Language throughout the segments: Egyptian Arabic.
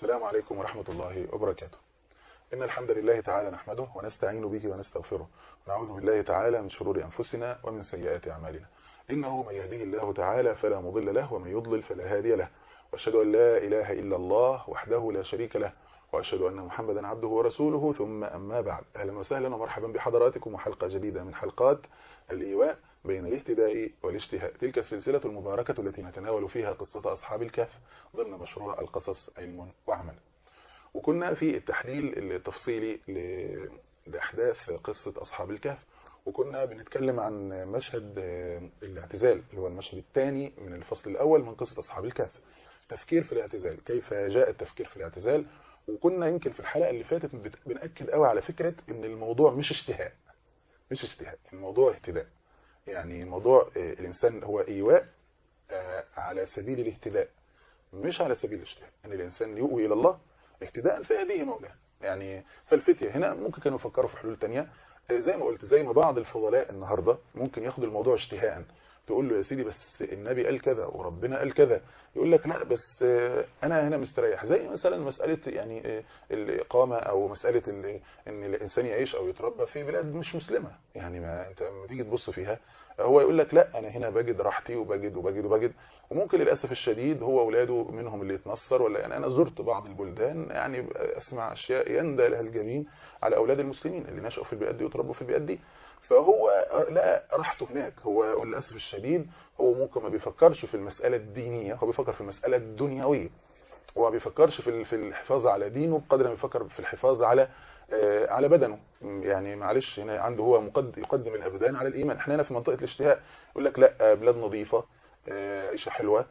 السلام عليكم ورحمة الله وبركاته إن الحمد لله تعالى نحمده ونستعين به ونستغفره ونعوذ بالله تعالى من شرور أنفسنا ومن سيئات أعمالنا إنه من يهديه الله تعالى فلا مضل له ومن يضلل فلا هادي له وأشهد أن لا إله إلا الله وحده لا شريك له وأشهد أن محمدا عبده ورسوله ثم أما بعد أهلا وسهلا ومرحبا بحضراتكم وحلقة جديدة من حلقات الإيواء بين الاهتداء والاجتهاء تلك السلسلة المباركة التي نتناول فيها قصة أصحاب الكهف ضمن مشروع القصص علم وعمل وكنا في التحليل التفصيلي لأحداث قصة أصحاب الكهف وكنا بنتكلم عن مشهد الاعتزال اللي هو المشهد الثاني من الفصل الأول من قصة أصحاب الكهف تفكير في الاعتزال كيف جاء التفكير في الاعتزال وكنا يمكن في الحلقة اللي فاتت بنأكد قوي على فكرة ان الموضوع مش اشتهاء مش اشتهاء الموضوع اهتداء يعني موضوع الإنسان هو إيواء على سبيل الاهتداء مش على سبيل الاشتهاء ان الإنسان يؤوي إلى الله اهتداء فيهديه مولاه يعني فالفتية هنا ممكن كانوا يفكروا في حلول تانية زي ما قلت زي ما بعض الفضلاء النهاردة ممكن ياخد الموضوع اشتهاء تقول له يا سيدي بس النبي قال كذا وربنا قال كذا يقول لك لا بس انا هنا مستريح زي مثلا مسألة يعني الإقامة او مسألة ان الانسان يعيش او يتربى في بلاد مش مسلمة يعني ما انت لما تيجي تبص فيها هو يقول لك لا انا هنا بجد راحتي وبجد وبجد وبجد وممكن للاسف الشديد هو اولاده منهم اللي يتنصر ولا يعني انا زرت بعض البلدان يعني اسمع اشياء يندى لها الجبين على اولاد المسلمين اللي نشأوا في البيئات دي وتربوا في البيئات دي فهو لا راحته هناك هو للاسف الشديد هو ممكن ما بيفكرش في المسألة الدينية هو بيفكر في المسألة الدنيوية هو ما بيفكرش في في الحفاظ على دينه بقدر ما بيفكر في الحفاظ على على بدنه يعني معلش هنا عنده هو مقدم يقدم الابدان على الايمان احنا هنا في منطقه الاشتهاء يقول لك لا بلاد نظيفه عيشه حلوه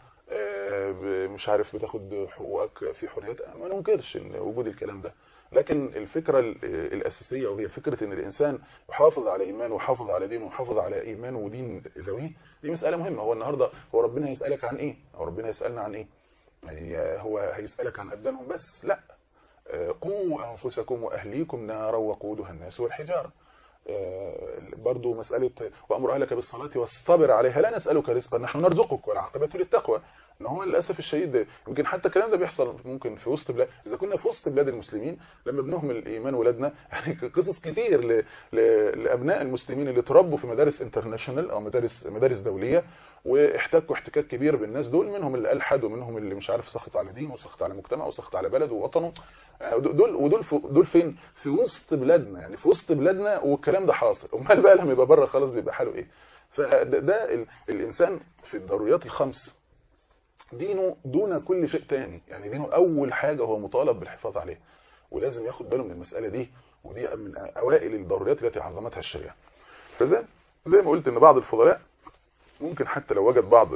مش عارف بتاخد حقوقك في حريات ما ننكرش وجود الكلام ده لكن الفكرة الأساسية وهي فكرة ان الإنسان يحافظ على إيمانه ويحافظ على دينه ويحافظ على إيمانه ودين ذويه دي مسألة مهمة هو النهاردة هو ربنا هيسألك عن إيه أو ربنا يسألنا عن إيه يعني هو هيسألك عن أبدانهم بس لا قوا أنفسكم وأهليكم نارا وقودها الناس والحجارة برضو مسألة وأمر أهلك بالصلاة واصطبر عليها لا نسألك رزقا نحن نرزقك والعاقبة للتقوى ان هو للاسف الشديد يمكن حتى الكلام ده بيحصل ممكن في وسط بلاد اذا كنا في وسط بلاد المسلمين لما بنهمل ايمان ولادنا يعني قصص كتير ل... ل... لابناء المسلمين اللي اتربوا في مدارس انترناشونال او مدارس مدارس دوليه واحتكوا احتكاك كبير بالناس دول منهم اللي الحد ومنهم اللي مش عارف سخط على دينه وسخط على مجتمعه وسخط على بلده ووطنه دول ودول في دول فين في وسط بلادنا يعني في وسط بلادنا والكلام ده حاصل امال بقى لما يبقى بره خلاص بيبقى حاله ايه فده ده ال... الانسان في الضروريات الخمس دينه دون كل شيء تاني يعني دينه اول حاجة هو مطالب بالحفاظ عليه ولازم ياخد باله من المسألة دي ودي من اوائل الضروريات التي عظمتها الشريعة فزي زي ما قلت ان بعض الفضلاء ممكن حتى لو وجد بعض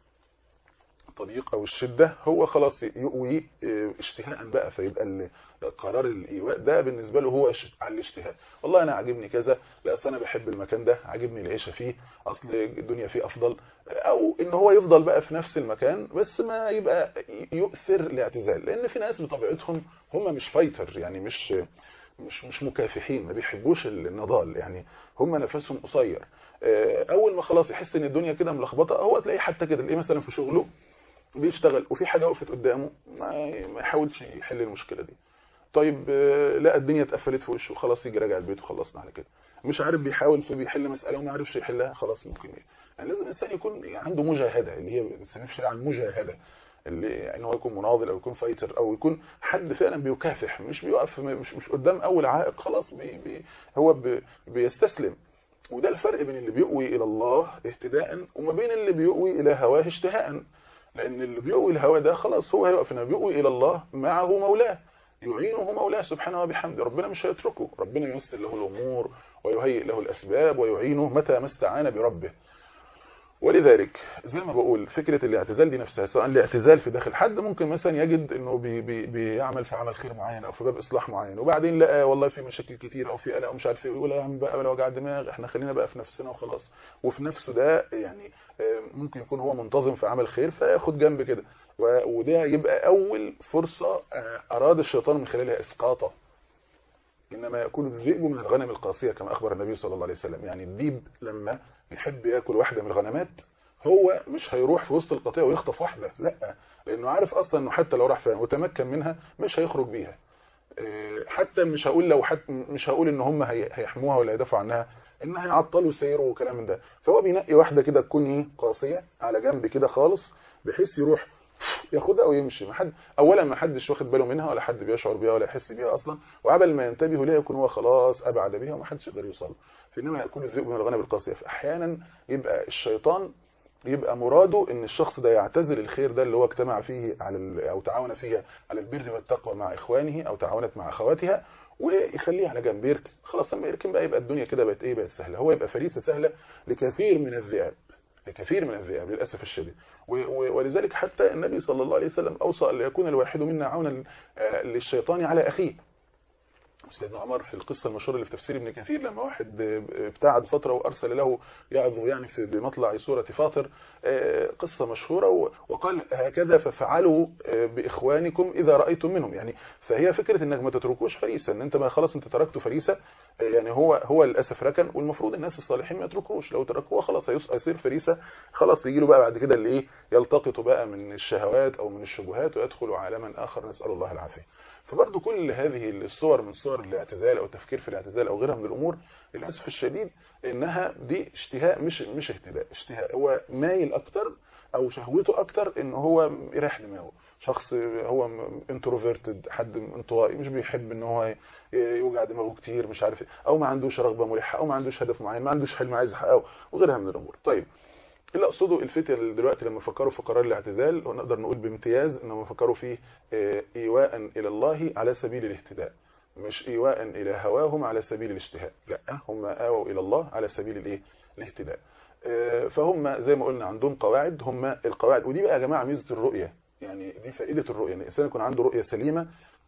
التضييق او الشدة هو خلاص يقوي اشتهاء بقى فيبقى قرار الايواء ده بالنسبة له هو على الاشتهاء والله انا عاجبني كذا لا اصل انا بحب المكان ده عاجبني العيشه فيه اصل الدنيا فيه افضل او ان هو يفضل بقى في نفس المكان بس ما يبقى يؤثر الاعتزال لان في ناس بطبيعتهم هم مش فايتر يعني مش مش مش مكافحين ما بيحبوش النضال يعني هم نفسهم قصير اول ما خلاص يحس ان الدنيا كده ملخبطه هو تلاقيه حتى كده تلاقيه مثلا في شغله بيشتغل وفي حاجه وقفت قدامه ما يحاولش يحل المشكله دي طيب لا الدنيا اتقفلت في وشه خلاص يجي راجع البيت وخلصنا على كده مش عارف بيحاول في بيحل مساله وما عرفش يحلها خلاص ممكن يعني لازم الانسان يكون عنده مجاهده اللي هي بنسميها في الشارع المجاهده اللي ان هو يكون مناضل او يكون فايتر او يكون حد فعلا بيكافح مش بيقف مش مش قدام اول عائق خلاص بي بي هو بي بيستسلم وده الفرق بين اللي بيؤوي الى الله اهتداء وما بين اللي بيؤوي الى هواه اشتهاء لان اللي بيؤوي الهوى ده خلاص هو هيقف انه بيؤوي الى الله معه مولاه يعينه مولاه سبحانه وبحمده ربنا مش هيتركه ربنا ييسر له الامور ويهيئ له الاسباب ويعينه متى ما استعان بربه ولذلك زي ما بقول فكرة الاعتزال دي نفسها سواء الاعتزال في داخل حد ممكن مثلا يجد انه بي بي بيعمل في عمل خير معين او في باب اصلاح معين وبعدين لقى والله في مشاكل كتير او في قلق ومش عارف ايه يقول يا عم بقى ولا وجع دماغ احنا خلينا بقى في نفسنا وخلاص وفي نفسه ده يعني ممكن يكون هو منتظم في عمل خير فياخد جنب كده وده يبقى اول فرصة اراد الشيطان من خلالها اسقاطه انما ياكل الذئب من الغنم القاسيه كما اخبر النبي صلى الله عليه وسلم يعني الديب لما يحب ياكل واحده من الغنمات هو مش هيروح في وسط القطيع ويخطف واحده لا لانه عارف اصلا انه حتى لو راح فيها وتمكن منها مش هيخرج بيها حتى مش هقول لو حتى مش هقول ان هم هيحموها ولا يدافعوا عنها ان هيعطلوا سيره وكلام من ده فهو بينقي واحده كده تكون ايه قاسيه على جنب كده خالص بحيث يروح ياخدها ويمشي ما حد اولا ما حدش واخد باله منها ولا حد بيشعر بيها ولا يحس بيها اصلا وقبل ما ينتبه ليها يكون هو خلاص ابعد بها وما حدش يقدر يوصل فانما يكون الذئب من الغنم القاسيه فاحيانا يبقى الشيطان يبقى مراده ان الشخص ده يعتزل الخير ده اللي هو اجتمع فيه على او تعاون فيه على البر والتقوى مع اخوانه او تعاونت مع اخواتها ويخليه على جنب يركن خلاص لما يركن بقى يبقى الدنيا كده بقت ايه بقت سهله هو يبقى فريسه سهله لكثير من الذئاب لكثير من الذئاب للاسف الشديد ولذلك حتى النبي صلى الله عليه وسلم اوصى ان يكون الواحد منا عونا للشيطان على اخيه سيدنا عمر في القصة المشهورة اللي في تفسير ابن كثير لما واحد ابتعد فترة وأرسل له يعظه يعني في بمطلع سورة فاطر قصة مشهورة وقال هكذا ففعلوا بإخوانكم إذا رأيتم منهم يعني فهي فكرة إنك ما تتركوش فريسة إن أنت ما خلاص أنت تركته فريسة يعني هو هو للأسف ركن والمفروض الناس الصالحين ما يتركوش لو تركوه خلاص هيصير فريسة خلاص يجي له بقى بعد كده اللي إيه يلتقط بقى من الشهوات أو من الشبهات ويدخل عالما آخر نسأل الله العافية فبرضه كل هذه الصور من صور الاعتزال او التفكير في الاعتزال او غيرها من الامور للاسف الشديد انها دي اشتهاء مش مش اهتداء اشتهاء هو مايل اكتر او شهوته اكتر ان هو يريح دماغه شخص هو انتروفيرتد حد انطوائي مش بيحب ان هو يوجع دماغه كتير مش عارف او ما عندوش رغبه ملحه او ما عندوش هدف معين ما عندوش حلم عايز يحققه وغيرها من الامور طيب اللي اقصده الفتية دلوقتي لما فكروا في قرار الاعتزال ونقدر نقول بامتياز انهم فكروا فيه ايواء الى الله على سبيل الاهتداء مش ايواء الى هواهم على سبيل الاشتهاء لا هم اووا الى الله على سبيل الايه الاهتداء فهم زي ما قلنا عندهم قواعد هم القواعد ودي بقى يا جماعه ميزه الرؤيه يعني دي فائده الرؤيه ان الانسان يكون عنده رؤيه سليمه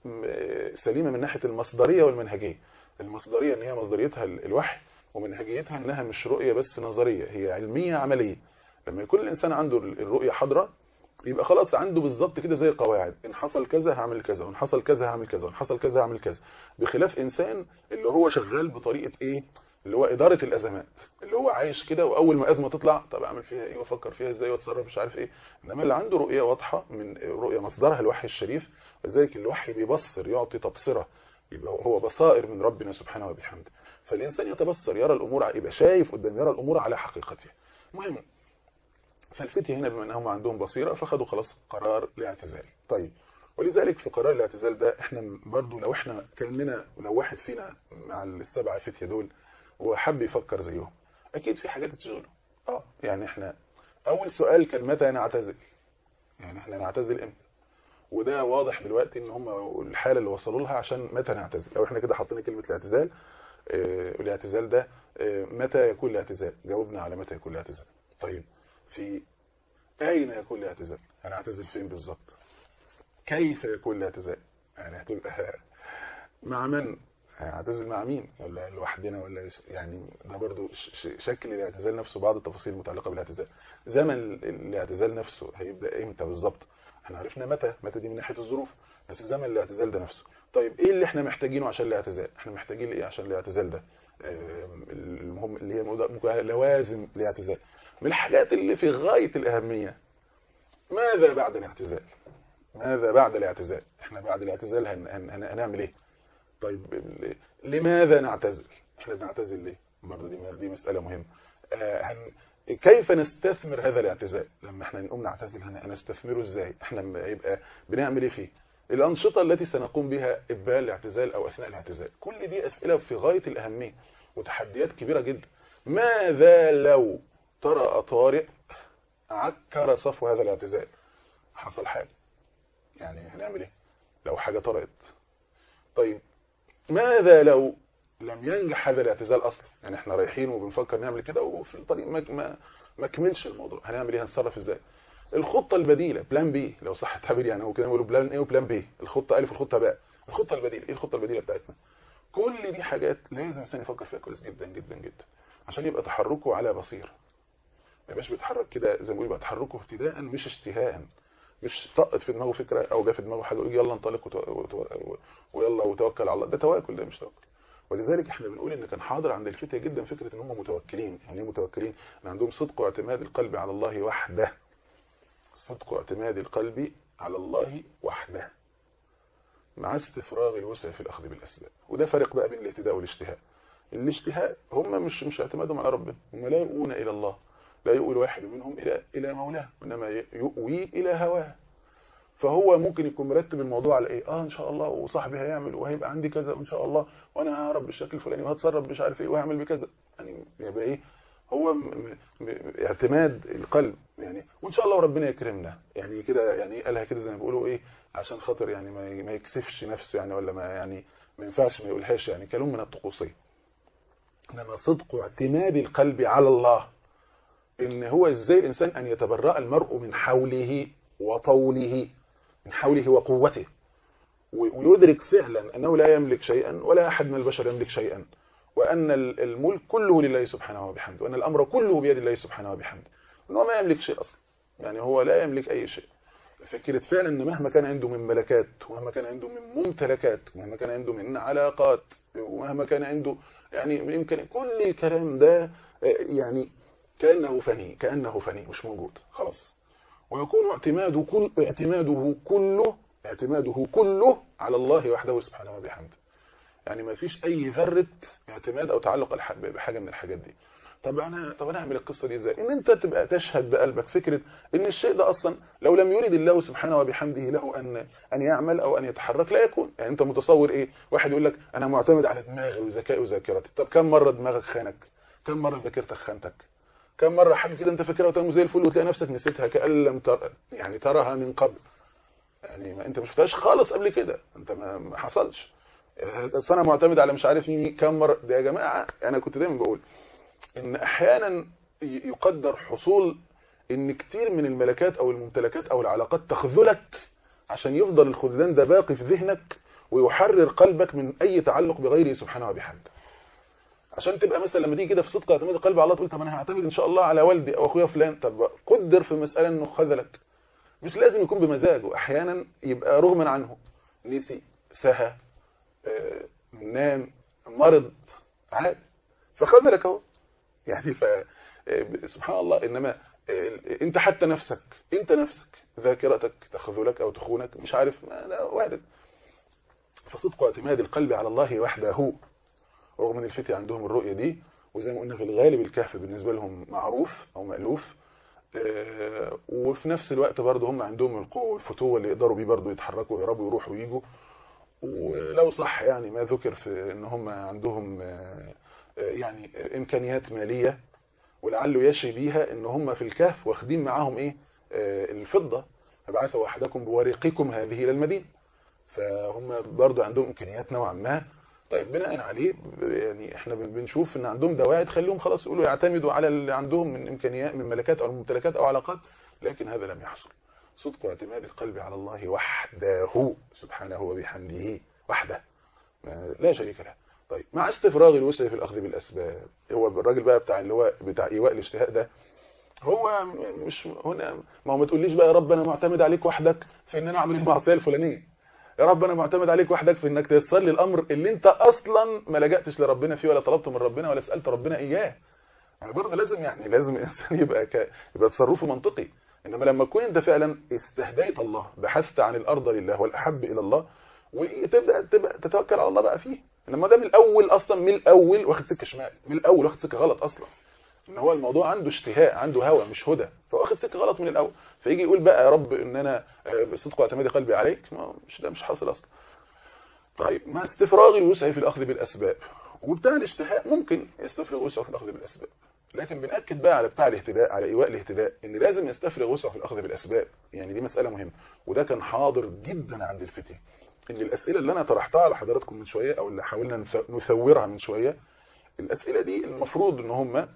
سليمه من ناحيه المصدريه والمنهجيه المصدريه ان هي مصدريتها الوحي ومنهجيتها انها مش رؤيه بس نظريه هي علميه عمليه لما يكون الانسان عنده الرؤيه حاضره يبقى خلاص عنده بالظبط كده زي قواعد ان حصل كذا هعمل كذا وان حصل كذا هعمل كذا وان حصل كذا هعمل كذا بخلاف انسان اللي هو شغال بطريقه ايه اللي هو اداره الازمات اللي هو عايش كده واول ما ازمه تطلع طب اعمل فيها ايه وافكر فيها ازاي واتصرف مش عارف ايه انما اللي عنده رؤيه واضحه من رؤيه مصدرها الوحي الشريف ولذلك الوحي بيبصر يعطي تبصره يبقى هو بصائر من ربنا سبحانه وبحمده فالانسان يتبصر يرى الامور يبقى شايف قدام يرى الامور على حقيقتها المهم فالفتية هنا بما انهم عندهم بصيرة فخدوا خلاص قرار الاعتزال طيب ولذلك في قرار الاعتزال ده احنا برضو لو احنا كاننا لو واحد فينا مع السبعة فتية دول وحب يفكر زيهم اكيد في حاجات تشغله اه يعني احنا اول سؤال كان متى نعتزل يعني احنا نعتزل امتى وده واضح دلوقتي ان هم الحاله اللي وصلوا لها عشان متى نعتزل لو احنا كده حطينا كلمه الاعتزال اه الاعتزال ده اه متى يكون الاعتزال جاوبنا على متى يكون الاعتزال طيب في أين يكون الاعتزال هنعتزل فين بالظبط كيف يكون الاعتزال يعني هتبقى مع من هنعتزل مع مين ولا لوحدنا ولا يعني ده برضو شكل الاعتزال نفسه بعض التفاصيل المتعلقة بالاعتزال زمن الاعتزال نفسه هيبدأ امتى بالظبط احنا عرفنا متى متى دي من ناحية الظروف بس زمن الاعتزال ده نفسه طيب ايه اللي احنا محتاجينه عشان الاعتزال احنا محتاجين ايه عشان الاعتزال ده المهم اللي هي لوازم الاعتزال من الحاجات اللي في غاية الأهمية ماذا بعد الاعتزال ماذا بعد الاعتزال احنا بعد الاعتزال هن هن هنعمل ايه طيب لماذا نعتزل احنا بنعتزل ليه برضه دي دي مسألة مهمة آه هن كيف نستثمر هذا الاعتزال لما احنا نقوم نعتزل هنستثمره ازاي احنا يبقى بنعمل ايه فيه الأنشطة التي سنقوم بها إبال الاعتزال أو أثناء الاعتزال كل دي أسئلة في غاية الأهمية وتحديات كبيرة جدا ماذا لو طرأ طارئ عكر صفو هذا الاعتزال حصل حاجة يعني هنعمل ايه لو حاجة طرأت طيب ماذا لو لم ينجح هذا الاعتزال اصلا يعني احنا رايحين وبنفكر نعمل كده وفي الطريق ما ما, ما كملش الموضوع هنعمل ايه هنتصرف ازاي الخطة البديلة بلان بي لو صح التعبير يعني هو كده بيقولوا بلان ايه وبلان بي الخطة الف والخطة باء الخطة البديلة ايه الخطة البديلة بتاعتنا كل دي حاجات لازم الانسان يفكر فيها كويس جدا جدا جدا عشان يبقى تحركه على بصيره ما يبقاش بيتحرك كده زي ما بيقول تحركه ابتداء مش اشتهاء مش طقت في دماغه فكره او جا في دماغه حاجه يلا انطلق ويلا وتوكل على الله ده تواكل ده مش توكل ولذلك احنا بنقول ان كان حاضر عند الفتية جدا فكرة ان هم متوكلين يعني ايه متوكلين ان عندهم صدق واعتماد القلب على الله وحده صدق واعتماد القلب على الله وحده مع استفراغ الوسع في الاخذ بالاسباب وده فرق بقى بين الاهتداء والاشتهاء الاشتهاء هم مش مش اعتمادهم على ربنا هم لا يؤون الى الله لا يؤوي الواحد منهم الى الى مولاه وانما يؤوي الى هواه فهو ممكن يكون مرتب الموضوع على ايه اه ان شاء الله وصاحبي هيعمل وهيبقى عندي كذا وان شاء الله وانا ههرب بالشكل الفلاني وهتصرف مش عارف ايه وهعمل بكذا يعني يبقى ايه هو م م اعتماد القلب يعني وان شاء الله ربنا يكرمنا يعني كده يعني قالها كده زي ما بيقولوا ايه عشان خاطر يعني ما ما يكسفش نفسه يعني ولا ما يعني ما ينفعش ما يقولهاش يعني كلام من الطقوسيه انما صدق اعتماد القلب على الله ان هو ازاي الانسان ان يتبرأ المرء من حوله وطوله من حوله وقوته ويدرك فعلا أنه لا يملك شيئا ولا أحد من البشر يملك شيئا وأن الملك كله لله سبحانه وبحمده وأن الأمر كله بيد الله سبحانه وبحمده أنه ما يملك شيء أصلا يعني هو لا يملك أي شيء فكرة فعلا أن مهما كان عنده من ملكات ومهما كان عنده من ممتلكات ومهما كان عنده من علاقات ومهما كان عنده يعني يمكن كل الكلام ده يعني كأنه فني كأنه فني مش موجود خلاص ويكون اعتماده كل اعتماده كله اعتماده كله على الله وحده سبحانه وبحمده يعني ما فيش اي ذره اعتماد او تعلق بحاجه من الحاجات دي طب انا طب انا اعمل القصه دي ازاي ان انت تبقى تشهد بقلبك فكره ان الشيء ده اصلا لو لم يرد الله سبحانه وبحمده له ان ان يعمل او ان يتحرك لا يكون يعني انت متصور ايه واحد يقول لك انا معتمد على دماغي وذكائي وذاكرتي طب كم مره دماغك خانك كم مره ذاكرتك خانتك كم مرة حاجة كده انت فاكرها وتم زي الفل وتلاقي نفسك نسيتها كأن لم تر... يعني تراها من قبل يعني ما انت ما شفتهاش خالص قبل كده انت ما, ما حصلش اصل انا معتمد على مش عارف مين كم مرة ده يا جماعة انا كنت دايما بقول ان احيانا يقدر حصول ان كتير من الملكات او الممتلكات او العلاقات تخذلك عشان يفضل الخذلان ده باقي في ذهنك ويحرر قلبك من اي تعلق بغيره سبحانه وبحمده عشان تبقى مثلا لما تيجي كده في صدق اعتماد القلب على الله تقول طب انا هعتمد ان شاء الله على والدي او اخويا فلان طب قدر في مساله انه خذلك مش لازم يكون بمزاجه احيانا يبقى رغما عنه نسي سهى آه، نام مرض عادي فخذلك اهو يعني ف سبحان الله انما انت حتى نفسك انت نفسك ذاكرتك تخذلك او تخونك مش عارف ما لا وارد فصدق اعتماد القلب على الله وحده رغم ان الفتي عندهم الرؤيه دي وزي ما قلنا في الغالب الكهف بالنسبه لهم معروف او مألوف وفي نفس الوقت برضه هم عندهم القوه والفتوه اللي يقدروا بيه برضه يتحركوا ويهربوا ويروحوا ويجوا ولو صح يعني ما ذكر في ان هم عندهم يعني امكانيات ماليه ولعله يشي بيها ان هم في الكهف واخدين معاهم ايه الفضه فبعثوا احدكم بورقكم هذه الى المدينه فهم برضه عندهم امكانيات نوعا ما طيب بناء عليه يعني احنا بنشوف ان عندهم دواعي تخليهم خلاص يقولوا يعتمدوا على اللي عندهم من امكانيات من ملكات او ممتلكات او علاقات لكن هذا لم يحصل صدق اعتماد القلب على الله وحده سبحانه وبحمده وحده لا شريك له طيب مع استفراغ الوسع في الاخذ بالاسباب هو الراجل بقى بتاع اللي هو بتاع ايواء الاشتهاء ده هو مش هنا ما هو ما تقوليش بقى يا رب انا معتمد عليك وحدك في ان انا اعمل المعصيه الفلانيه يا رب انا معتمد عليك وحدك في انك تيسر لي الامر اللي انت اصلا ما لجأتش لربنا فيه ولا طلبته من ربنا ولا سالت ربنا اياه يعني برضه لازم يعني لازم الانسان يبقى ك... يبقى تصرفه منطقي انما لما تكون انت فعلا استهديت الله بحثت عن الارض لله والاحب الى الله وتبدا تبقى تتوكل على الله بقى فيه انما ده من الاول اصلا من الاول واخد سكه شمال من الاول واخد سكه غلط اصلا ان هو الموضوع عنده اشتهاء عنده هوى مش هدى فواخد سكه غلط من الاول فيجي يقول بقى يا رب ان انا بصدق واعتمادي قلبي عليك ما مش ده مش حاصل اصلا طيب مع استفراغ الوسع في الاخذ بالاسباب وبتاع الاشتهاء ممكن يستفرغ وسعه في الاخذ بالاسباب لكن بنأكد بقى على بتاع الاهتداء على ايواء الاهتداء ان لازم يستفرغ وسعه في الاخذ بالاسباب يعني دي مساله مهمه وده كان حاضر جدا عند الفتي ان الاسئله اللي انا طرحتها على حضراتكم من شويه او اللي حاولنا نثورها من شويه الاسئله دي المفروض ان هم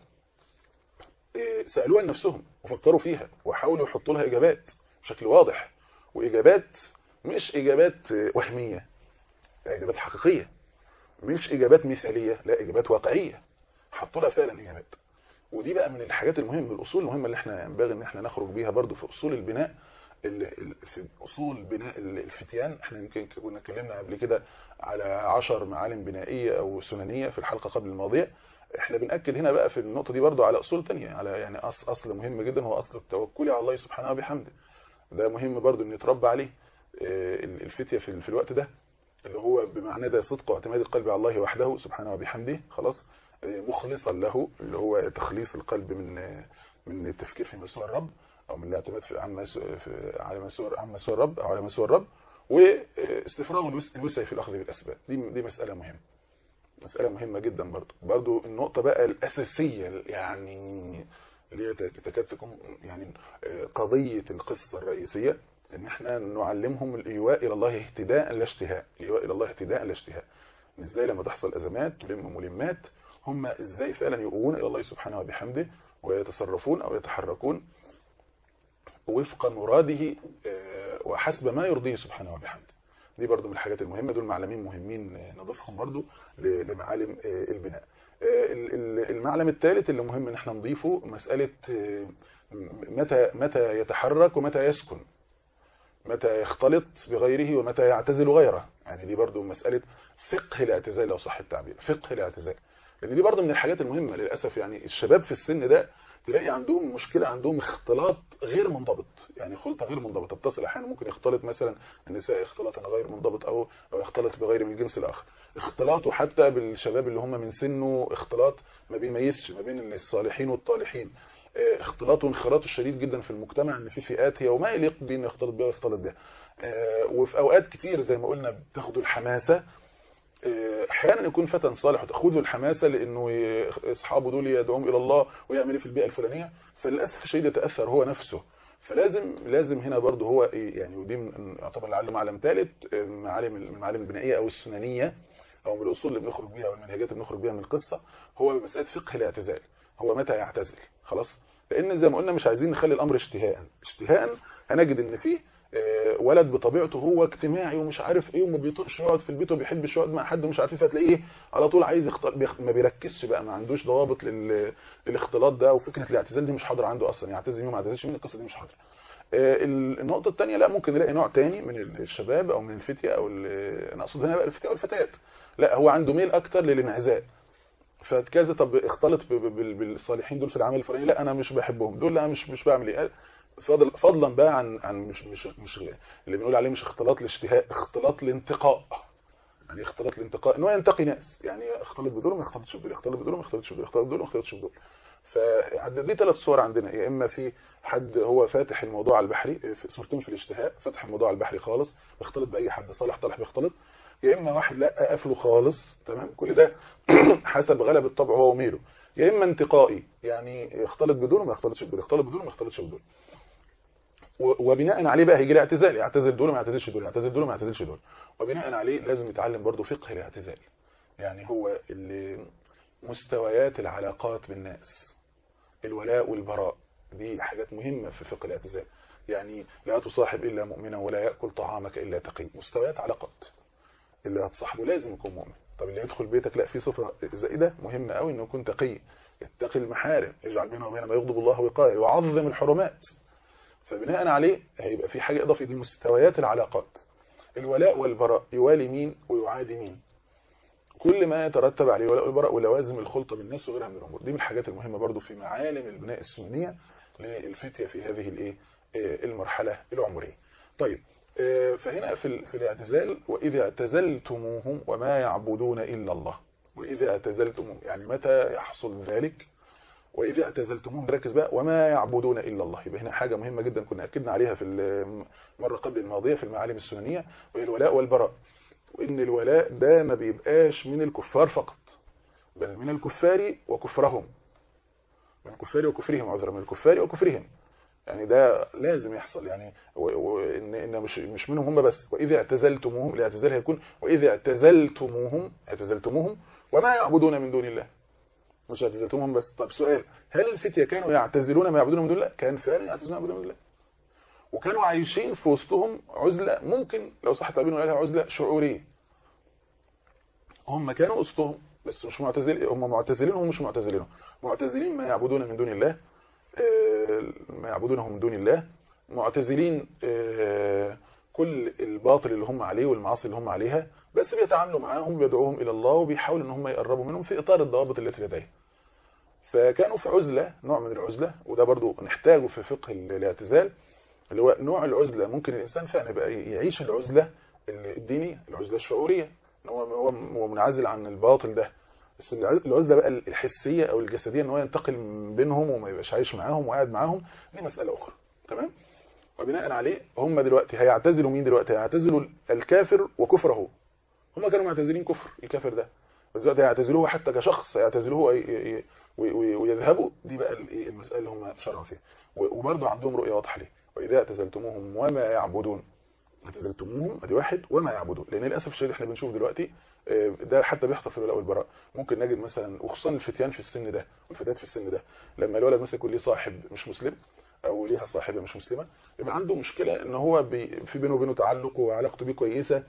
سالوها لنفسهم وفكروا فيها وحاولوا يحطوا لها اجابات بشكل واضح واجابات مش اجابات وهميه اجابات حقيقيه مش اجابات مثاليه لا اجابات واقعيه حطوا لها فعلا اجابات ودي بقى من الحاجات المهمه الاصول المهمه اللي احنا ينبغي ان احنا نخرج بيها برضو في اصول البناء في اصول بناء الفتيان احنا يمكن كنا اتكلمنا قبل كده على 10 معالم بنائيه او سننيه في الحلقه قبل الماضيه احنا بنأكد هنا بقى في النقطه دي برضو على اصول تانية على يعني اصل مهم جدا هو اصل التوكل على الله سبحانه وبحمده ده مهم برضو ان يتربى عليه الفتيه في الوقت ده اللي هو بمعنى ده صدق واعتماد القلب على الله وحده سبحانه وبحمده خلاص مخلصا له اللي هو تخليص القلب من من التفكير في مسوى الرب او من الاعتماد في عما على مسوى عما مسوى الرب او على مسوى الرب واستفراغ الوسع في الاخذ بالاسباب دي دي مساله مهمه مساله مهمه جدا برضو برضو النقطه بقى الاساسيه يعني اللي هي تكاد تكون يعني قضيه القصه الرئيسيه ان احنا نعلمهم الايواء الى الله اهتداء لا اشتهاء الايواء الى الله اهتداء لا اشتهاء ازاي لما تحصل ازمات تلم ملمات هم ازاي فعلا يؤوون الى الله سبحانه وبحمده ويتصرفون او يتحركون وفق مراده وحسب ما يرضيه سبحانه وبحمده دي برضو من الحاجات المهمة دول معلمين مهمين نضيفهم برضو لمعالم البناء المعلم الثالث اللي مهم ان احنا نضيفه مسألة متى متى يتحرك ومتى يسكن متى يختلط بغيره ومتى يعتزل غيره يعني دي برضو مسألة فقه الاعتزال لو صح التعبير فقه الاعتزال لان دي برضو من الحاجات المهمة للأسف يعني الشباب في السن ده تلاقي عندهم مشكلة عندهم اختلاط غير منضبط يعني خلطة غير منضبطة بتصل احيانا ممكن يختلط مثلا النساء اختلاطا غير منضبط او او يختلط بغير من الجنس الاخر اختلاطه حتى بالشباب اللي هم من سنه اختلاط ما بيميزش ما بين الصالحين والطالحين اختلاطه وانخراطه الشديد جدا في المجتمع ان في فئات هي وما يليق بين يختلط بها ويختلط بها وفي اوقات كتير زي ما قلنا بتاخدوا الحماسه احيانا يكون فتى صالح وتاخذه الحماسه لانه اصحابه دول يدعوهم الى الله ويعمل في البيئه الفلانيه فللاسف الشديد يتاثر هو نفسه فلازم لازم هنا برضه هو يعني ودي يعتبر لعله معلم ثالث معالم المعالم البنائيه او السننيه او من الاصول اللي بنخرج بيها والمنهجات اللي بنخرج بيها من القصه هو مساله فقه الاعتزال هو متى يعتزل خلاص لان زي ما قلنا مش عايزين نخلي الامر اشتهاء اشتهاء هنجد ان فيه ولد بطبيعته هو اجتماعي ومش عارف ايه وما بيطيقش يقعد في البيت وما بيحبش يقعد مع حد ومش عارف ايه فتلاقيه على طول عايز يختلط ما بيركزش بقى ما عندوش ضوابط لل... للاختلاط ده وفكره الاعتزال دي مش حاضره عنده اصلا يعتزل مين ما يعتزلش مين القصه دي مش حاضره النقطه الثانيه لا ممكن نلاقي نوع تاني من الشباب او من الفتيه او انا اقصد هنا بقى الفتيه والفتيات لا هو عنده ميل اكتر للانعزال فكذا طب اختلط بالصالحين دول في العمل الفلاني لا انا مش بحبهم دول لا مش مش بعمل ايه فضل فضلا بقى عن عن مش مش مش اللي بنقول عليه مش اختلاط الاشتهاء اختلاط الانتقاء يعني اختلاط الانتقاء ان هو ينتقي ناس يعني اختلط بدول ما يختلطش بدول اختلط بدول ما يختلطش بدول اختلط بدول ما يختلطش بدول فدي ثلاث صور عندنا يا اما في حد هو فاتح الموضوع على البحري في صورتين في الاشتهاء فاتح الموضوع على البحري خالص بيختلط باي حد صالح طالح بيختلط يا اما واحد لا قافله خالص تمام كل ده حسب غلب الطبع هو وميله يا اما انتقائي يعني يختلط بدول وما يختلطش بدول يختلط بدول وما يختلطش بدول وبناء عليه بقى هيجي الاعتزال يعتزل دول وما يعتزلش دول يعتزل دول وما يعتزلش دول وبناء عليه لازم يتعلم برضه فقه الاعتزال يعني هو اللي مستويات العلاقات بالناس الولاء والبراء دي حاجات مهمة في فقه الاعتزال يعني لا تصاحب إلا مؤمنا ولا يأكل طعامك إلا تقي مستويات علاقات اللي هتصاحبه لازم يكون مؤمن طب اللي يدخل بيتك لا في صفة زائدة مهمة قوي انه يكون تقي يتقي المحارم يجعل بينه وبين ما يغضب الله وقاية ويعظم الحرمات فبناء عليه هيبقى في حاجة إضافية لمستويات العلاقات الولاء والبراء يوالي مين ويعادي مين كل ما يترتب عليه الولاء والبراء ولوازم الخلطة بالناس وغيرها من الأمور دي من الحاجات المهمة برضو في معالم البناء السنية للفتية في هذه الايه المرحلة العمرية طيب فهنا في في الاعتزال وإذا اعتزلتموهم وما يعبدون إلا الله وإذا اعتزلتموهم يعني متى يحصل ذلك وإذا اعتزلتموهم ركز بقى وما يعبدون إلا الله يبقى هنا حاجة مهمة جدا كنا أكدنا عليها في المرة قبل الماضية في المعالم السننية وهي الولاء والبراء وإن الولاء ده ما بيبقاش من الكفار فقط بل من الكفار وكفرهم من الكفار وكفرهم عذرا من الكفار وكفرهم يعني ده لازم يحصل يعني وإن إن مش مش منهم هم بس وإذا اعتزلتموهم الاعتزال هيكون وإذا اعتزلتموهم اعتزلتموهم وما يعبدون من دون الله مش اعتزلتموهم بس طب سؤال هل الفتية كانوا يعتزلون ما يعبدون من دون الله كان فعلا يعتزلون ما يعبدون من الله وكانوا عايشين في وسطهم عزلة ممكن لو صح تعبير عليها عزلة شعورية هم كانوا وسطهم بس مش معتزلين هم معتزلين وهم مش معتزلين معتزلين ما يعبدون من دون الله ما يعبدونه من دون الله معتزلين كل الباطل اللي هم عليه والمعاصي اللي هم عليها بس بيتعاملوا معاهم بيدعوهم الى الله وبيحاولوا ان هم يقربوا منهم في اطار الضوابط التي لديهم فكانوا في عزلة نوع من العزلة وده برضو نحتاجه في فقه الاعتزال اللي هو نوع العزلة ممكن الإنسان فعلا يبقى يعيش العزلة الدينية العزلة الشعورية هو هو منعزل عن الباطل ده بس العزلة بقى الحسية أو الجسدية ان هو ينتقل بينهم وما يبقاش عايش معاهم وقاعد معاهم دي مسألة أخرى تمام وبناء عليه هم دلوقتي هيعتزلوا مين دلوقتي هيعتزلوا الكافر وكفره هم كانوا معتزلين كفر الكافر ده بس دلوقتي هيعتزلوه حتى كشخص هيعتزلوه ويذهبوا دي بقى المسألة اللي هم شرعوا فيها وبرضه عندهم رؤية واضحة ليه وإذا اعتزلتموهم وما يعبدون اعتزلتموهم ادي واحد وما يعبدون لأن للأسف الشديد احنا بنشوف دلوقتي ده حتى بيحصل في الولاء والبراء ممكن نجد مثلا وخصوصا الفتيان في السن ده والفتيات في السن ده لما الولد مثلا يكون ليه صاحب مش مسلم او ليها صاحبه مش مسلمه يبقى عنده مشكله ان هو بي في بينه وبينه تعلق وعلاقته بيه كويسه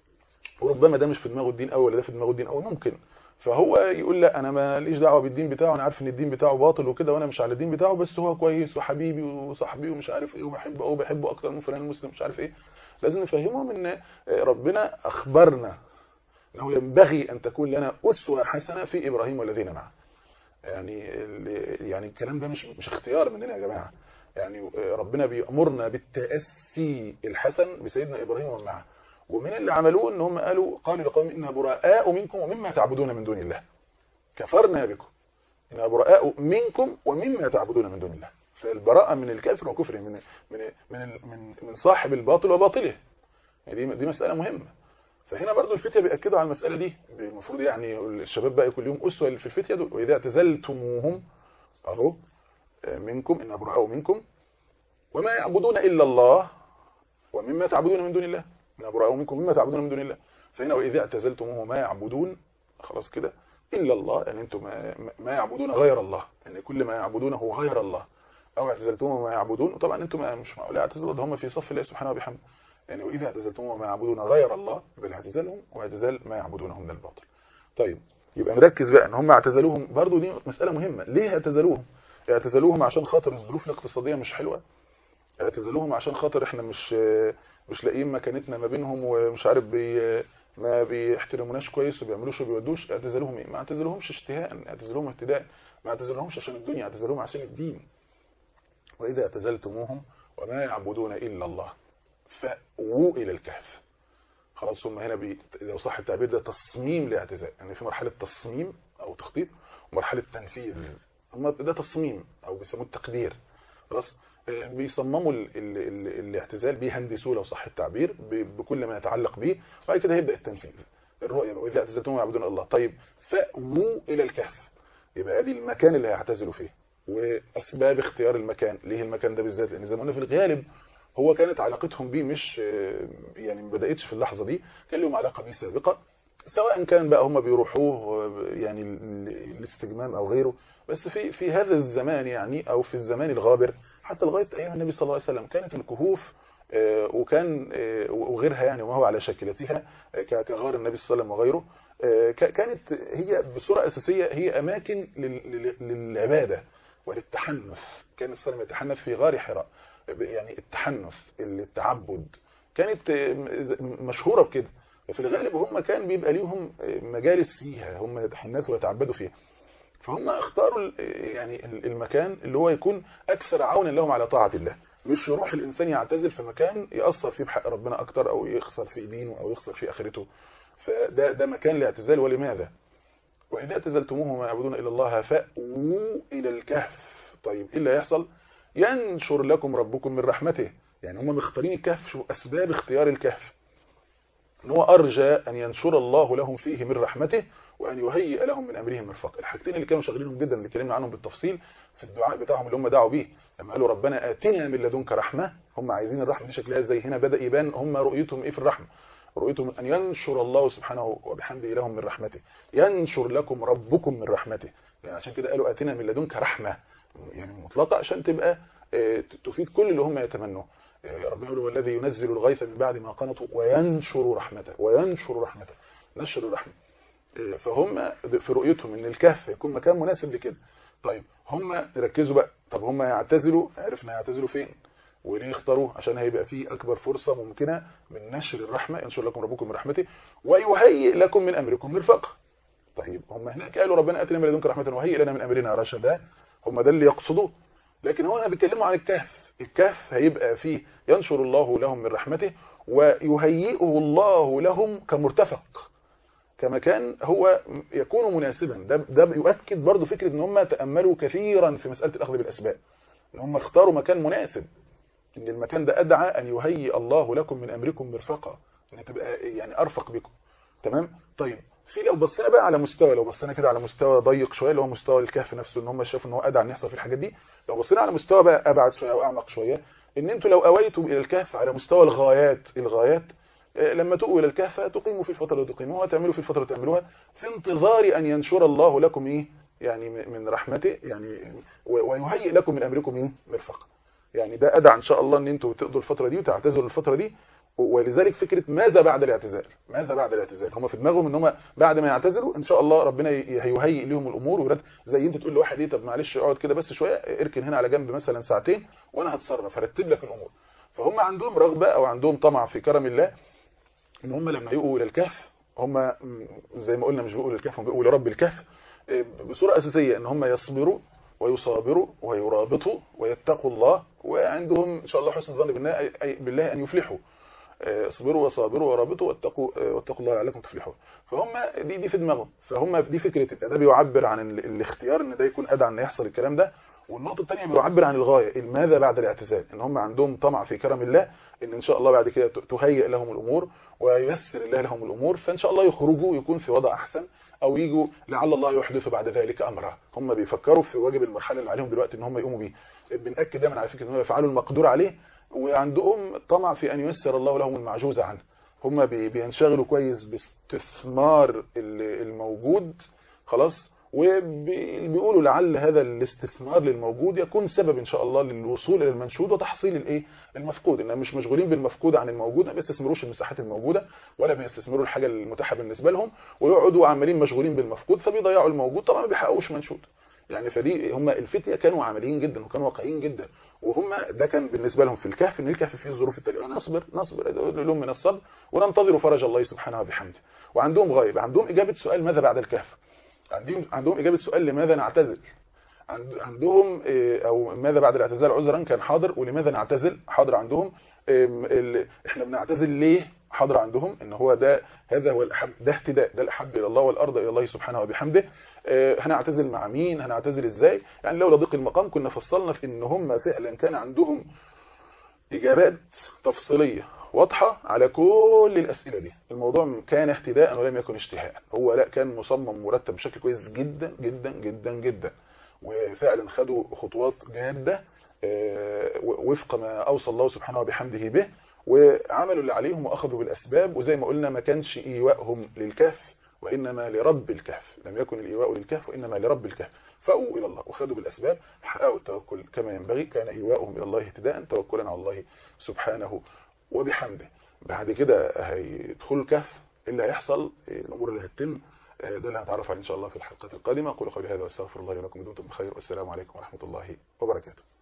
وربما ده مش في دماغه الدين قوي ولا ده في دماغه الدين قوي ممكن فهو يقول لا انا ماليش دعوه بالدين بتاعه انا عارف ان الدين بتاعه باطل وكده وانا مش على الدين بتاعه بس هو كويس وحبيبي وصاحبي ومش عارف ايه وبحبه او بحبه اكتر من فلان المسلم مش عارف ايه لازم نفهمهم ان ربنا اخبرنا انه ينبغي ان تكون لنا اسوه حسنه في ابراهيم والذين معه يعني يعني الكلام ده مش مش اختيار مننا يا جماعه يعني ربنا بيأمرنا بالتأسي الحسن بسيدنا إبراهيم ومن معه ومن اللي عملوه ان هم قالوا قالوا لقوم إنا براء منكم ومما تعبدون من دون الله كفرنا بكم إنا براء منكم ومما تعبدون من دون الله فالبراءة من الكافر وكفره من من من من, من صاحب الباطل وباطله دي دي مسألة مهمة فهنا برضو الفتية بيأكدوا على المسألة دي المفروض يعني الشباب بقى يكون لهم أسوة في الفتية دول وإذا اعتزلتموهم أهو منكم إن براء منكم وما يعبدون إلا الله ومما تعبدون من دون الله إن براء منكم مما تعبدون من دون الله فهنا وإذا اعتزلتموه ما يعبدون خلاص كده إلا الله يعني أنتم ما, ما يعبدون غير الله يعني كل ما يعبدونه غير الله أو اعتزلتموه ما يعبدون وطبعا أنتم مش معقول اعتزلوا ده هم في صف الله سبحانه وبحمده يعني وإذا اعتزلتموه ما يعبدون غير الله يبقى اعتزالهم واعتزال ما يعبدونه من الباطل طيب يبقى نركز بقى ان هم اعتزلوهم برضو دي مسألة مهمة ليه اعتزلوهم اعتزلوهم عشان خاطر الظروف الاقتصادية مش حلوة اعتزلوهم عشان خاطر احنا مش مش لاقيين مكانتنا ما بينهم ومش عارف بي ما بيحترموناش كويس وبيعملوش وبيودوش اعتزلوهم ايه ما اعتزلوهمش اشتهاء اعتزلوهم اهتداء ما اعتزلوهمش عشان الدنيا اعتزلوهم عشان الدين واذا اعتزلتموهم وما يعبدون الا الله فاووا الى الكهف خلاص هم هنا بي... لو صح التعبير ده تصميم لاعتزال يعني في مرحله تصميم او تخطيط ومرحله تنفيذ هم ده تصميم او بيسموه التقدير خلاص بيصمموا ال ال ال الاعتزال بيهندسوه لو صح التعبير بكل ما يتعلق به وبعد كده هيبدا التنفيذ الرؤيه واذا اعتزلتم يعبدون الله طيب فاووا الى الكهف يبقى ادي المكان اللي هيعتزلوا فيه واسباب اختيار المكان ليه المكان ده بالذات لان زي ما قلنا في الغالب هو كانت علاقتهم بيه مش يعني ما بداتش في اللحظه دي كان لهم علاقه بيه سابقه سواء كان بقى هم بيروحوه يعني الاستجمام او غيره بس في في هذا الزمان يعني او في الزمان الغابر حتى لغايه ايام النبي صلى الله عليه وسلم كانت الكهوف وكان وغيرها يعني وما هو على شكلتها كغار النبي صلى الله عليه وسلم وغيره كانت هي بصوره اساسيه هي اماكن للعباده وللتحنث كان الصلاه عليه يتحنث في غار حراء يعني التحنث التعبد كانت مشهوره بكده في الغالب هم كان بيبقى ليهم مجالس فيها هم يتحنثوا ويتعبدوا فيها فهم اختاروا يعني المكان اللي هو يكون اكثر عونا لهم على طاعه الله مش يروح الانسان يعتزل في مكان ياثر فيه بحق ربنا اكتر او يخسر في دينه او يخسر في اخرته فده ده مكان الاعتزال ولماذا واذا اعتزلتموه ما يعبدون الا الله فاووا الى الكهف طيب ايه اللي هيحصل ينشر لكم ربكم من رحمته يعني هم مختارين الكهف شو اسباب اختيار الكهف ان هو ارجى ان ينشر الله لهم فيه من رحمته وان يهيئ لهم من امرهم مرفقا الحاجتين اللي كانوا شاغلينهم جدا اللي اتكلمنا عنهم بالتفصيل في الدعاء بتاعهم اللي هم دعوا بيه لما قالوا ربنا اتنا من لدنك رحمه هم عايزين الرحمه دي شكلها ازاي هنا بدا يبان هم رؤيتهم ايه في الرحمه رؤيتهم ان ينشر الله سبحانه وبحمده لهم من رحمته ينشر لكم ربكم من رحمته يعني عشان كده قالوا اتنا من لدنك رحمه يعني مطلقه عشان تبقى تفيد كل اللي هم يتمنوه ربنا يقول والذي ينزل الغيث من بعد ما قنطوا وينشر رحمته وينشر رحمته نشر الرحمه فهم في رؤيتهم ان الكهف يكون مكان مناسب لكده طيب هم ركزوا بقى طب هم يعتزلوا عرفنا يعتزلوا فين وليه اختاروه عشان هيبقى فيه اكبر فرصه ممكنه من نشر الرحمه ينشر لكم ربكم من رحمته ويهيئ لكم من امركم مرفقا طيب هم هناك قالوا ربنا اتنا من لدنك رحمه وهيئ لنا من امرنا رشدا هم ده اللي يقصدوه لكن هنا بيتكلموا عن الكهف الكهف هيبقى فيه ينشر الله لهم من رحمته ويهيئه الله لهم كمرتفق كمكان هو يكون مناسبا ده ده يؤكد برضو فكره ان هم تاملوا كثيرا في مساله الاخذ بالاسباب ان هم اختاروا مكان مناسب ان المكان ده ادعى ان يهيئ الله لكم من امركم مرفقا ان تبقى يعني ارفق بكم تمام طيب في لو بصينا بقى على مستوى لو بصينا كده على مستوى ضيق شويه اللي هو مستوى الكهف نفسه ان هم شافوا ان هو ادعى ان يحصل في الحاجات دي لو بصينا على مستوى بقى ابعد شويه او اعمق شويه ان انتوا لو اويتم الى الكهف على مستوى الغايات الغايات لما تؤوا الى الكهف تقيموا في الفتره اللي تقيموها تعملوا في الفتره اللي تعملوها في انتظار ان ينشر الله لكم ايه يعني من رحمته يعني ويهيئ لكم من امركم ايه مرفقا يعني ده ادعى ان شاء الله ان انتوا تقضوا الفتره دي وتعتذروا الفتره دي ولذلك فكره ماذا بعد الاعتزال ماذا بعد الاعتزال هم في دماغهم ان هم بعد ما يعتزلوا ان شاء الله ربنا هيهيئ لهم الامور ويرد زي انت تقول لواحد ايه طب معلش اقعد كده بس شويه اركن هنا على جنب مثلا ساعتين وانا هتصرف ارتب لك الامور فهم عندهم رغبه او عندهم طمع في كرم الله ان هم لما يقوا الى الكهف هم زي ما قلنا مش بيقولوا للكهف هم بيقولوا لرب الكهف بصوره اساسيه ان هم يصبروا ويصابروا ويرابطوا ويتقوا الله وعندهم ان شاء الله حسن ظن بالله بالله ان يفلحوا اصبروا وصابروا ورابطوا واتقوا واتقوا الله لعلكم تفلحون فهم دي دي في دماغهم فهم دي فكره ده بيعبر عن الاختيار ان ده يكون ادعى ان يحصل الكلام ده والنقطه الثانيه بيعبر عن الغايه ماذا بعد الاعتزال ان هم عندهم طمع في كرم الله ان ان شاء الله بعد كده تهيئ لهم الامور وييسر الله لهم الامور فان شاء الله يخرجوا يكون في وضع احسن او يجوا لعل الله يحدث بعد ذلك امرا هم بيفكروا في واجب المرحله اللي عليهم دلوقتي ان هم يقوموا بيه بنأكد دايما على فكره ان هم يفعلوا المقدور عليه وعندهم طمع في ان ييسر الله لهم المعجوز عنه هم بينشغلوا كويس باستثمار الموجود خلاص وبيقولوا لعل هذا الاستثمار للموجود يكون سبب ان شاء الله للوصول الى المنشود وتحصيل الايه المفقود انهم مش مشغولين بالمفقود عن الموجود ما بيستثمروش المساحات الموجوده ولا بيستثمروا الحاجه المتاحه بالنسبه لهم ويقعدوا عمالين مشغولين بالمفقود فبيضيعوا الموجود طبعا ما بيحققوش منشود يعني فدي هم الفتيه كانوا عمليين جدا وكانوا واقعيين جدا وهم ده كان بالنسبه لهم في الكهف ان الكهف فيه الظروف التاليه نصبر نصبر لهم من الصبر وننتظر فرج الله سبحانه وبحمده وعندهم غايب عندهم اجابه سؤال ماذا بعد الكهف عندهم عندهم اجابه سؤال لماذا نعتزل عندهم او ماذا بعد الاعتزال عذرا كان حاضر ولماذا نعتزل حاضر عندهم احنا بنعتزل ليه حاضر عندهم ان هو ده هذا هو الأحب ده اهتداء ده الاحب الى الله والارض الى الله سبحانه وبحمده هنعتزل مع مين هنعتزل ازاي يعني لولا ضيق المقام كنا فصلنا في ان هم فعلا كان عندهم اجابات تفصيليه واضحه على كل الاسئله دي الموضوع كان اهتداء ولم يكن اشتهاء هو لا كان مصمم مرتب بشكل كويس جدا جدا جدا جدا وفعلا خدوا خطوات جاده وفق ما اوصى الله سبحانه وبحمده به وعملوا اللي عليهم واخذوا بالاسباب وزي ما قلنا ما كانش ايوائهم للكهف وانما لرب الكهف لم يكن الايواء للكهف وانما لرب الكهف فاووا الى الله وخذوا بالاسباب حققوا التوكل كما ينبغي كان ايواؤهم الى الله اهتداء توكلا على الله سبحانه وبحمده بعد كده هيدخلوا الكهف اللي هيحصل الامور اللي هتتم ده اللي هنتعرف عليه ان شاء الله في الحلقات القادمه اقول قولي هذا واستغفر الله لكم ودمتم بخير والسلام عليكم ورحمه الله وبركاته